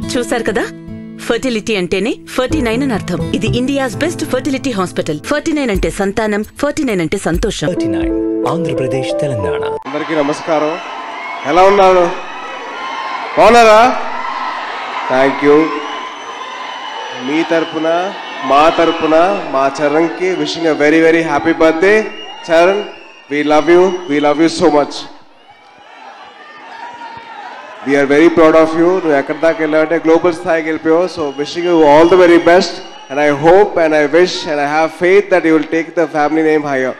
చూశారు కదా ఫర్టిలిటీ అంటేనే ఫర్టీ నైన్ అని అర్థం ఇది India's best fertility hospital forty nine అంటే సంతానం ఫర్టీ నైన్ అంటే సంతోషం థర్టీ నైన్ ఆంధ్రప్రదేశ్ తెలంగాణ అందరికీ నమస్కారం ఎలా ఉన్నారు బాగున్నారా థ్యాంక్ యూ మీ తరపున మా తరపున మా చరణ్కి wishing a very very happy birthday Charan we love you we love you so much we are very proud of you నువ్వు ఎక్కడి దాకా వెళ్ళావంటే గ్లోబల్ స్థాయికి వెళ్ళిపోయావు so wishing you all the very best and I hope and I wish and I have faith that you will take the family name higher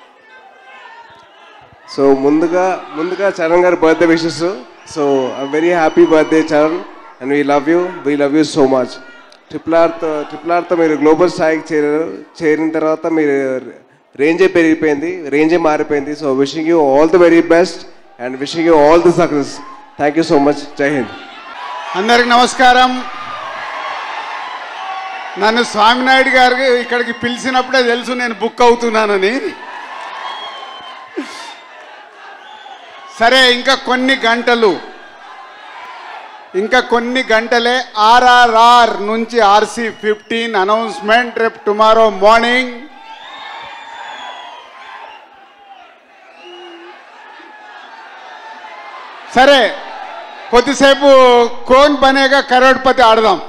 so ముందుగా ముందుగా చరణ్ గారి birthday wishes so very happy birthday Charan and we love you we love you so much triple ఆర్తో triple ఆర్తో మీరు global స్థాయికి చేరారు చేరిన తర్వాత మీరు రేంజే పెరిగిపోయింది రేంజే మారిపోయింది so wishing you all the very best and wishing you all the success thank you so much Jai Hind అందరికి నమస్కారం నన్ను స్వామినాయుడు గారు ఇక్కడికి పిలిచినప్పుడే తెలుసు నేను బుక్ అవుతున్నానని సరే ఇంకా కొన్ని గంటలు ఇంకా కొన్ని గంటలే ఆర్ఆర్ఆర్ నుంచి ఆర్సీ ఫిఫ్టీన్ అనౌన్స్మెంట్ రేపు టుమారో మార్నింగ్ సరే కొద్దిసేపు కోన్ బనేగా కరోడ్పతి ఆడదాం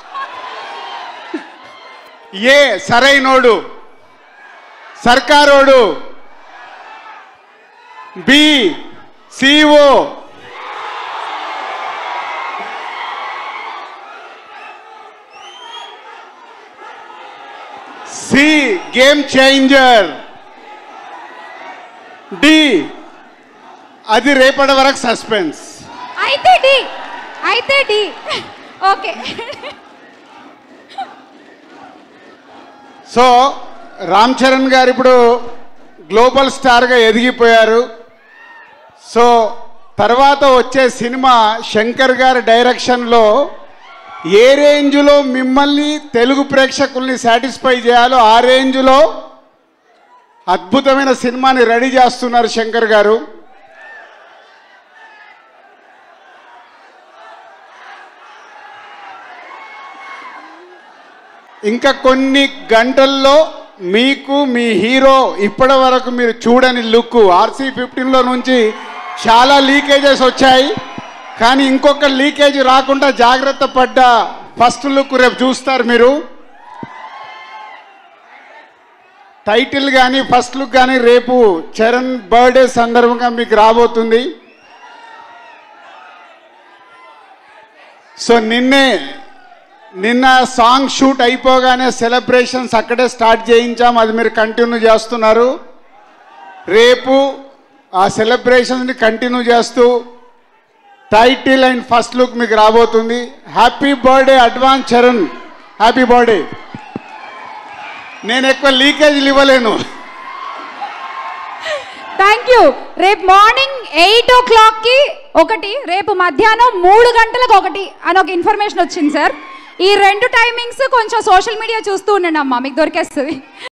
ఏ సరైనోడు సర్కారోడు బి సిఓ సి గేమ్ చేంజర్ డి అది రేపటి వరకు సస్పెన్స్ అయితే డి అయితే D okay so Ram Charan garu ఇప్పుడు గ్లోబల్ స్టార్గా ఎదిగిపోయారు సో తర్వాత వచ్చే సినిమా శంకర్ గారి డైరెక్షన్లో ఏ రేంజ్లో మిమ్మల్ని తెలుగు ప్రేక్షకుల్ని సాటిస్ఫై చేయాలో ఆ రేంజ్లో అద్భుతమైన సినిమాని రెడీ చేస్తున్నారు శంకర్ గారు ఇంకా కొన్ని గంటల్లో మీకు మీ హీరో ఇప్పటి వరకు మీరు చూడని లుక్ ఆర్సీ ఫిఫ్టీన్లో నుంచి చాలా లీకేజెస్ వచ్చాయి కానీ ఇంకొక లీకేజ్ రాకుండా జాగ్రత్త పడ్డ ఫస్ట్ లుక్ రేపు చూస్తారు మీరు టైటిల్ కానీ ఫస్ట్ లుక్ కానీ రేపు చరణ్ బర్త్డే సందర్భంగా మీకు రాబోతుంది సో నిన్నే నిన్న సాంగ్ షూట్ అయిపోగానే సెలబ్రేషన్స్ అక్కడే స్టార్ట్ చేయించాం అది మీరు కంటిన్యూ చేస్తున్నారు రేపు ఆ సెలబ్రేషన్స్ని కంటిన్యూ చేస్తూ టైటిల్ అండ్ ఫస్ట్ లుక్ మీకు రాబోతుంది happy birthday advance Charan happy birthday నేను ఎక్కువ లీకేజీలు ఇవ్వలేను థ్యాంక్ యూ రేపు మార్నింగ్ ఎయిట్ ఓ క్లాక్కి ఒకటి రేపు మధ్యాహ్నం మూడు గంటలకు ఒకటి అని ఒక ఇన్ఫర్మేషన్ వచ్చింది సార్ ఈ రెండు టైమింగ్స్ కొంచెం సోషల్ మీడియా చూస్తూ ఉండండి అమ్మా మీకు దొరికేస్తుంది